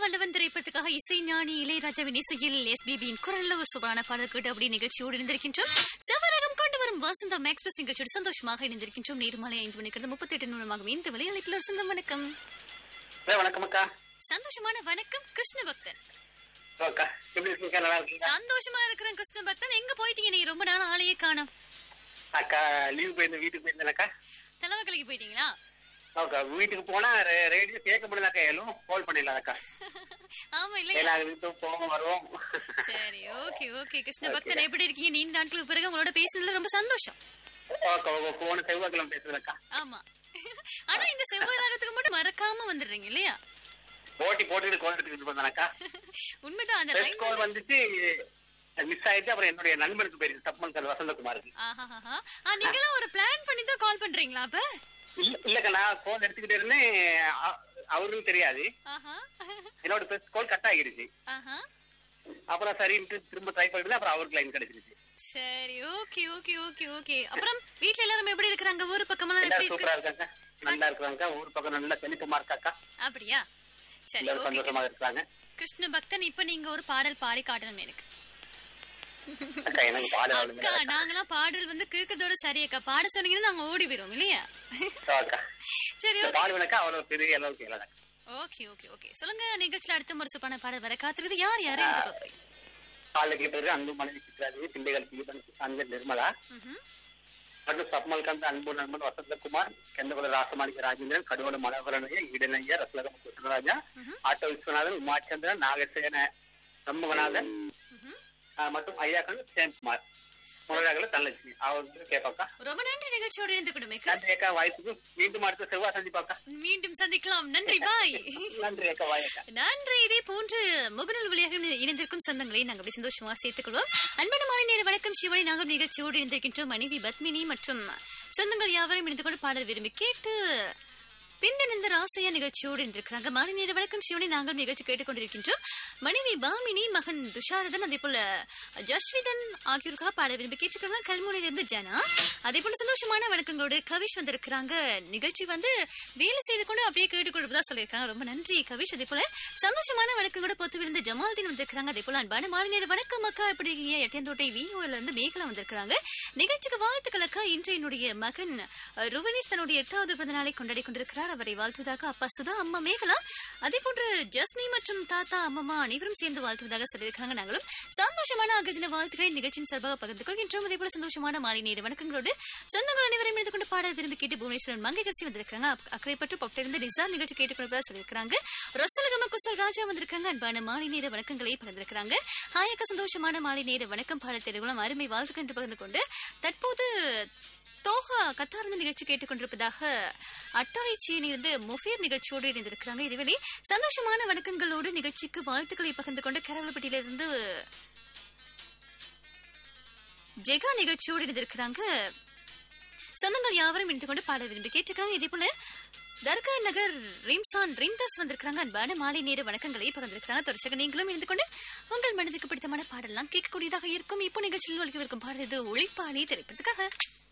வல்லவன் திரைப்படத்துக்காக இசை ஞானி இளையராஜாவின் இசையில் எஸ்பிபியின் குரல்ல ஒரு சூப்பரான பாடல் கேட்டு அப்படி நிகழ்ச்சியோடு இருந்திருக்கின்றோம் செவ்வரகம் கொண்டு வரும் வசந்தம் எக்ஸ்பிரஸ் நிகழ்ச்சியோடு சந்தோஷமாக இணைந்திருக்கின்றோம் நேர்மலை ஐந்து மணிக்கு முப்பத்தி எட்டு நிமிடமாகும் இந்த விளையாளிப்பில் ஒரு சொந்தம் வணக்கம் அக்கா, வணக்கம் அக்கா சந்தோஷமான வணக்கம் கிருஷ்ண பக்தன் ஓ, அக்கா எப்படி இருக்கீங்க நல்லா இருக்கீங்க சந்தோஷமா இருக்கிறேன் கிருஷ்ண பக்தன் எங்க போயிட்டீங்க நீங்க ரொம்ப நாள் ஆளையே காணோம் அக்கா லீவ் போயிருந்த வீட்டுக்கு போயிருந்தேன்க்கா தலைவக்கலைக்கு போயிட்டீங்களா ஓகே வீட்டுக்கு போனா ரே- ரேடியோ கேட்க முடியல அக்கா எல்லாம் கால் பண்ணிடலாம் அக்கா ஆமா இல்லையா ஏன்னா வீட்டுக்கு போவோம் வருவோம் சரி ஓகே ஓகே கிருஷ்ண பக்தன் எப்படி இருக்கீங்க நீண்ட நாட்களுக்கு பிறகு உங்களோட பேசுனதுல ரொம்ப சந்தோஷம் ஓகே ஓகே போன செவ்வாய்க்கிழமை பேசுறது அக்கா ஆமா ஆனா இந்த செவ்வாய் ராகத்துக்கு மட்டும் மறக்காம வந்துடுறீங்க இல்லையா போட்டி போட்டுக்கிட்டு கால் எடுத்துக்கிட்டு வந்தேன் அக்கா உண்மைதான் அந்த ஃபர்ஸ்ட் லைன் கால் வந்துச்சு மிஸ் ஆயிடுச்சு அப்புறம் என்னுடைய நண்பருக்கு போயிருக்கு தப்பன் சார் வசந்தகுமாருக்கு ஆஹாஹா. ஆ நீங்களும் ஒரு பிளான் பண்ணி தான் கால் பண்றீங்களா அப்ப இல்ல இல்லக்கா நான் கால் எடுத்துக்கிட்டே இருந்தேன் அ- அவருக்கும் தெரியாது ஆஹா என்னோட ஃபர்ஸ்ட் கால் கட் ஆகிடுச்சு ஆஹா அப்புறம் சரின்ட்டு திரும்ப ட்ரை பண்ணிட்டு அப்புறம் அவருக்கு லைன் கிடைச்சிருச்சு சரி ஓகே ஓகே ஓகே ஓகே அப்புறம் வீட்ல எல்லாரும் எப்படி இருக்கிறாங்க ஊர் பக்கமெல்லாம் எப்படி எல்லாரும் இருக்கு சூப்பரா இருக்காங்க நல்லா இருக்காங்க ஊர் பக்கம் நல்லா செழிப்புமா இருக்காக்கா அப்படியா சரி எல்லாரும் ஓகே சந்தோஷமா இருக்காங்க கிருஷ்ண பக்தன் இப்ப நீங்க ஒரு பாடல் பாடி காட்டணும் எனக்கு அக்கா எனக்கு பாட அக்கா நாங்களாம் பாடல் வந்து கேட்கறதோட சரி அக்கா பாட சொன்னீங்கன்னா நாங்க ஓடி போயிரும் இல்லையா அக்கா சரி ஓகே பாடுவனக்கா அவ்வளவு பெரிய அளவுக்கு இல்லை ஓகே ஓகே ஓகே சொல்லுங்க நிகழ்ச்சியில அடுத்த ஒரு சூப்பான பாடல் வர காத்திருக்குது யார் யாரு எடுத்துட்டு போய் காலைக்கு பிறகு அன்பு மனைவி சித்ராதி பிள்ளைகள் தீபன் அஞ்சல் நிர்மலா ம்ஹும். மற்றும் சப்மல்காந்த் அன்பு நண்பன் வசந்தகுமார் கெந்தகுல ராசமாணிக்க ராஜேந்திரன் கடுவல மனோகரனைய ஈடனையா ரத்லகம் கிருஷ்ணராஜா ஆட்டோ விஸ்வநாதன் உமாச்சந்திரன் நாகசேன சண்முகநாதன் ஆஹ் மற்றும் ஐயாக்கள் சேம்குமார் முன்னதாக தனலட்சுமி அவருக்கு கேட்பாக்கா ரொம்ப நன்றி நிகழ்ச்சியோட இருந்து கொடுமைக்கு நன்றி அக்கா வாய்ப்புக்கு மீண்டும் அடுத்த செவ்வாய் சந்திப்பாக்கா மீண்டும் சந்திக்கலாம் நன்றி பாய் நன்றி அக்கா வாயக்கா நன்றி இதே போன்று முகநூல் வழியாக இணைந்திருக்கும் சொந்தங்களை நாங்கள் அப்படி சந்தோஷமாக சேர்த்துக் கொள்வோம் அன்பான மாலை நேர வணக்கம் சிவனை நாங்கள் நிகழ்ச்சியோடு இணைந்திருக்கின்றோம் மனைவி பத்மினி மற்றும் சொந்தங்கள் யாவரும் இணைந்து கொண்டு பாடல் விரும்பி கேட்டு பிந்தனிந்த ராசையா நிகழ்ச்சியோடு இருந்திருக்கிறாங்க மாலை நேர வணக்கம் சிவனை நாங்கள் நிகழ்ச்சி கேட்டுக்கொண்டிருக்கின்றோம் மனைவி பாமினி மகன் துஷாரதன் அதே போல ஜஸ்விதன் ஆகியோருக்காக பாட விரும்பி கேட்டிருக்காங்க கல்முனையிலிருந்து ஜனா அதே போல சந்தோஷமான வணக்கங்களோடு கவிஷ் வந்திருக்கிறாங்க நிகழ்ச்சி வந்து வேலை செய்து கொண்டு அப்படியே கேட்டுக்கொண்டு சொல்லியிருக்காங்க ரொம்ப நன்றி கவிஷ் அதே போல சந்தோஷமான வணக்கங்களோட பொத்து விழுந்து ஜமால்தீன் வந்திருக்காங்க அதே போல அன்பான மாலை நேர வணக்கம் அக்கா எப்படி இருக்கீங்க எட்டியந்தோட்டை விஓல இருந்து மேகலா வந்திருக்காங்க நிகழ்ச்சிக்கு வாழ்த்துக்கள் அக்கா இன்று என்னுடைய மகன் அஹ், ருவனேஷ் தன்னுடைய எட்டாவது பிறந்த நாளை கொண்டாடி கொண்டிருக்கிறார் அவரை வாழ்த்துவதாக அப்பா சுதா அம்மா மேகலா அதே போன்று ஜஸ்மி மற்றும் தாத்தா அம்மம்மா அனைவரும் சேர்ந்து வாழ்த்துவதாக சொல்லியிருக்காங்க நாங்களும் சந்தோஷமான அகதின வாழ்த்துக்களை நிகழ்ச்சியின் சார்பாக பகிர்ந்து கொள்கின்றோம் அதே போல சந்தோஷமான மாலை நேர வணக்கங்களோடு சொந்தங்கள் அனைவரையும் இணைந்து கொண்டு பாட விரும்பி கேட்டு புவனேஸ்வரன் மங்கைகரசி வந்திருக்காங்க அக்- அக்கறைப்பட்டு பொட்டிலிருந்து நிசார் நிகழ்ச்சி கேட்டுக்கொள்வதாக சொல்லியிருக்காங்க ரசலகம குசல் ராஜா வந்திருக்காங்க அன்பான மாலை நேர வணக்கங்களை பகிர்ந்திருக்கிறாங்க ஹாயக்க சந்தோஷமான மாலை நேர வணக்கம் பாடல் தெருகுளம் அருமை வாழ்த்துக்கள் என்று பகிர்ந்து கொண்டு தற்போது தோஹா கத்தார்ந்து நிகழ்ச்சி கேட்டுக்கொண்டிருப்பதாக அட்டாளை சீனிலிருந்து முஃபீர் நிகழ்ச்சியோடு இணைந்திருக்கிறாங்க இதுவரை சந்தோஷமான வணக்கங்களோடு நிகழ்ச்சிக்கு வாழ்த்துக்களை பகிர்ந்து கொண்டு கரவலப்பட்டியிலிருந்து ஜெகா நிகழ்ச்சியோடு இணைந்திருக்கிறாங்க சொந்தங்கள் யாவரும் இணைந்து கொண்டு பாட விரும்பி கேட்டிருக்காங்க இதே போல தர்கா நகர் ரிம்சான் ரிந்தாஸ் வந்திருக்கிறாங்க அன்பான மாலை நேர வணக்கங்களை பகிர்ந்திருக்கிறாங்க தொடர்ச்சியாக நீங்களும் இணைந்து கொண்டு உங்கள் மனதுக்கு பிடித்தமான பாடலாம் கேட்கக்கூடியதாக இருக்கும் இப்போ நிகழ்ச்சியில் ஒழிக்கவிருக்கும் பாடல் இது ஒளிப்பாளி திரைப்படத்துக்காக